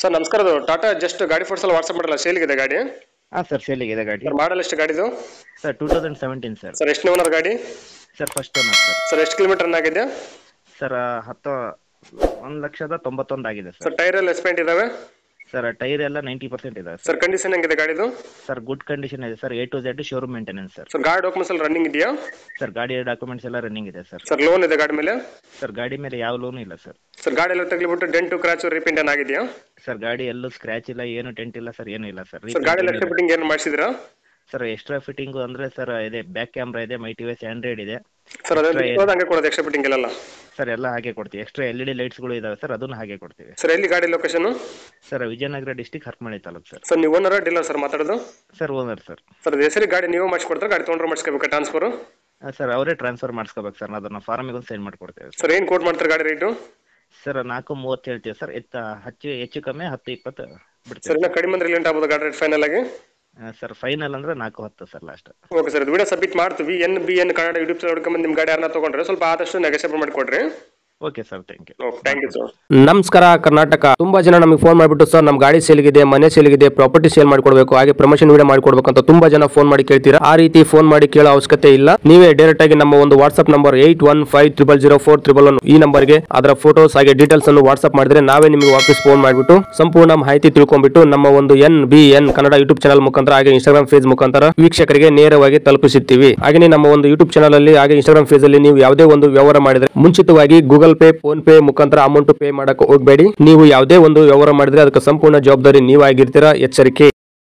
sir ನಮಸ್ಕಾರ ಅದು Tata just ಗಾಡಿ ಫೋಟೋಸ್ ಎಲ್ಲ ವಾಟ್ಸಪ್ ಮಾಡಲ್ಲ ಸೇಲ್ಗಿದೆ ಗಾಡಿ ಹಾಂ ಸರ್ ಸೇಲಿಗಿದೆ ಗಾಡಿ ಸರ್ ಮಾಡಲ್ ಎಷ್ಟು ಗಾಡಿದು sir two thousand seventeen sir sir ಎಷ್ಟು ಓನರ್ ಗಾಡಿ sir first owner sir sir ಎಷ್ಟು ಕಿಲೋಮೀಟರ್ ರನ್ ಆಗಿದೆ ಸರ್ ಹತ್ತು ಒಂದು ಲಕ್ಷದ ತೊಂಬತ್ತೊಂದು ಆಗಿದೆ ಸರ್ ಸರ್ ಟೈರ್ ಎಲ್ಲ ಎಸ್ಪೆಂಟ್ ಇದಾವೆ ಸರ್ ಟೈರ್ ಎಲ್ಲ ನೈಂಟಿ ಪರ್ಸೆಂಟ್ ಇದೆ ಸರ್ ಸರ್ ಕಂಡೀಷನ್ ಹೆಂಗಿದೆ ಗಾಡಿದು ಸರ್ ಗುಡ್ ಕಂಡೀಷನ್ ಇದೆ sir A to Z showroom maintenance sir sir ಗಾಡಿ ಡಾಕ್ಯುಮೆಂಟ್ಸ್ ಎಲ್ಲ ರನ್ನಿಂಗ್ ಇದೆಯಾ ಸರ್ ಗಾಡಿ ಡಾಕ್ಯುಮೆಂಟ್ಸ್ ಎಲ್ಲ ರನ್ನಿಂಗ್ ಇದೆ ಸರ್ ಸರ್ ಲೋನ್ ಇದೆ ಗಾಡಿ ಮೇಲೆ ಸರ್ ಗಾಡಿ ಮೇಲೆ ಯಾವ ಲೋನು ಇಲ್ಲ ಸರ್ ಸರ್ ಗಾಡಿ ಎಲ್ಲ ತಗ್ಲಿಬಿಟ್ಟು ಡೆಂಟು ಕ್ರಾಚು ರಿಪೇಂಟ್ ಏನ್ ಆಗಿದೆಯಾ ಸರ್ ಗಾಡಿ ಎಲ್ಲೂ ಸ್ಕ್ರ್ಯಾಚ್ ಇಲ್ಲ ಏನು ಟೆಂಟ್ ಇಲ್ಲ ಸರ್ ಏನೂ ಇಲ್ಲ ಸರ್ ಸರ್ ಗಾಡಿ ಎಲ್ಲ ಎಕ್ಸ್ಟ್ರಾ ಫಿಟ್ಟಿಂಗ್ ಏನು ಮಾಡಿಸಿದ್ರಾ ಸರ್ ಎಕ್ಸ್ಟ್ರಾ ಫಿಟ್ಟಿಂಗು ಅಂದರೆ ಸರ್ ಇದೆ ಬ್ಯಾಕ್ ಕ್ಯಾಮ್ರಾ ಇದೆ ಮೈ ಟಿ ಎಸ್ ಆಂಡ್ರಾಯ್ಡ್ ಇದೆ ಸರ್ ಅದೇ Extra ಬಿಟ್ಟು ಹಂಗೆ ಕೊಡೋದು ಎಕ್ಸ್ಟ್ರಾ ಫಿಟ್ಟಿಂಗ್ ಎಲ್ಲ ಸರ್ ಎಲ್ಲ ಹಾಗೆ ಕೊಡ್ತೀವಿ ಎಕ್ಸ್ಟ್ರಾ ಎಲ್ ಇ ಡಿ ಲೈಟ್ಸ್ಗಳು ಇದಾವೆ ಸರ್ ಅದನ್ನು ಹಾಗೆ ಕೊಡ್ತೀವಿ ಸರ್ ಎಲ್ಲಿ ಗಾಡಿ location sir Vijayanagara district Harapanahalli taluk sir sir ನೀವು ಓನರ್ ಡೀಲರ್ ಸರ್ ಮಾತಾಡೋದು ಸರ್ ಓನರ್ ಸರ್ ಸರ್ ಹೆಸರಿಗೆ ಗಾಡಿ ನೀವು ಮಾಡಿಸ್ಕೊಡ್ತಾರೆ ಗಾಡಿ ತೊಗೊಂಡ್ರೆ ಮಾಡಿಸ್ಕೋಬೇಕಾ ಟ್ರಾನ್ಸ್ಫರ್ ಸರ್ ಅವರೇ ಟ್ರಾನ್ಸ್ಫರ್ ಮಾಡಿಸ್ಕೋಬೇಕು ಸರ್ ಅದನ್ನ ಫಾರ್ಮಿಗೆ ಒಂದು ಸೆಂಡ್ ಮಾಡಿಕೊಡ್ತೇವೆ ಸರ್ ಸರ್ ಏನು ಕೋಟ್ ಮಾಡ್ತಾರೆ ಗಾಡಿ ರೇಟು ಸರ್ ನಾಲ್ಕು ಮೂವತ್ತು ಹೇಳ್ತೀವಿ ಸರ್ ಎತ್ತ ಹೆಚ್ಚು ಹೆಚ್ಚು ಕಮ್ಮಿ ಹತ್ತು ಇಪ್ಪತ್ತು ಸರ್ ಬಿಡ್ತೀವಿ ಇನ್ನು ಕಡಿಮೆ ಅಂದ್ರೆ ಲೇಟ್ ಆಗ್ಬೋದು ಗಾಡಿ ರೇಟ್ ಫೈನಲ್ ಆಗಿ ಸರ್ ಫೈನಲ್ ಅಂದರೆ ನಾಲ್ಕು ಹತ್ತು ಸರ್ ಲಾಸ್ಟ್ ಓಕೆ ಸರ್ ಇದು ವಿಡಿಯೋ ಸಬ್ಮಿಟ್ ಮಾಡ್ತೀವಿ N B N Kannada YouTube channel ಹುಡ್ಕೊಂಬಂದು ನಿಮ್ಮ ಗಾಡಿ ಯಾರನ್ನ ತೊಗೊಂಡ್ರೆ ಸ್ವಲ್ಪ ಆದಷ್ಟು ನೆಗೆಸೇಬಲ್ ಮಾಡಿಕೊಡ್ರಿ okay sir thank you okay thank you sir ನಮಸ್ಕಾರ ಕರ್ನಾಟಕ ತುಂಬಾ ಜನ ನಮಗೆ ಫೋನ್ ಮಾಡಿಬಿಟ್ಟು ಸರ್ ನಮ್ಮ ಗಾಡಿ ಸೇಲ್ಗಿದೆ ಮನೆ ಸೇಲ್ಗಿದೆ ಪ್ರಾಪರ್ಟಿ ಸೇಲ್ ಮಾಡ್ಕೊಡ್ಬೇಕು ಹಾಗೆ ಪ್ರಮೋಷನ್ ವಿಡಿಯೋ ಮಾಡ್ಕೊಡ್ಬೇಕು ಅಂತ ತುಂಬಾ ಜನ ಫೋನ್ ಮಾಡಿ ಕೇಳ್ತೀರಾ ಆ ರೀತಿ ಫೋನ್ ಮಾಡಿ ಕೇಳೋ ಅವಶ್ಯಕತೆ ಇಲ್ಲ ನೀವೇ ಡೈರೆಕ್ಟ್ ಆಗಿ ನಮ್ಮ ಒಂದು WhatsApp number eight one five triple zero four triple one ಈ ನಂಬರ್ಗೆ ಅದರ ಫೋಟೋಸ್ ಹಾಗೆ ಡೀಟೇಲ್ಸ್ ಅನ್ನು ವಾಟ್ಸ್ಆಪ್ ಮಾಡಿದ್ರೆ ನಾವೇ ನಿಮಗೆ ವಾಪಸ್ ಫೋನ್ ಮಾಡಿಬಿಟ್ಟು ಸಂಪೂರ್ಣ ಮಾಹಿತಿ ತಿಳ್ಕೊಂಡ್ಬಿಟ್ಟು ನಮ್ಮ ಒಂದು N B N Kannada YouTube channel ಮುಖಾಂತರ ಹಾಗೆ ಇನ್ಸ್ಟಾಗ್ರಾಮ್ ಫೇಸ್ ಮುಖಾಂತರ ವೀಕ್ಷಕರಿಗೆ ನೇರವಾಗಿ ತಲುಪಿಸುತ್ತೀವಿ ಹಾಗೆ ನಮ್ಮ ಒಂದು ಯೂಟ್ಯೂಬ್ ಚಾನಲ್ ಅಲ್ಲಿ ಹಾಗೆ ಇನ್ಸ್ಟಾಗ್ರಾಮ್ ಫೇಸ್ ಅಲ್ಲಿ ನೀವು ಯಾವುದೇ ಒಂದು ವ್ಯವಹಾರ ಮಾಡಿದ್ರೆ ಮುಂಚಿತವಾಗಿ ಗೂಗಲ್ ಪೇ ಫೋನ್ ಪೇ ಮುಖಾಂತರ ಅಮೌಂಟ್ ಪೇ ಮಾಡಕ್ಕೆ ಹೋಗಬೇಡಿ ನೀವು ಯಾವುದೇ ಒಂದು ವ್ಯವಹಾರ ಮಾಡಿದ್ರೆ ಅದಕ್ಕೆ ಸಂಪೂರ್ಣ ಜವಾಬ್ದಾರಿ ನೀವಾಗಿರ್ತೀರಾ ಎಚ್ಚರಿಕೆ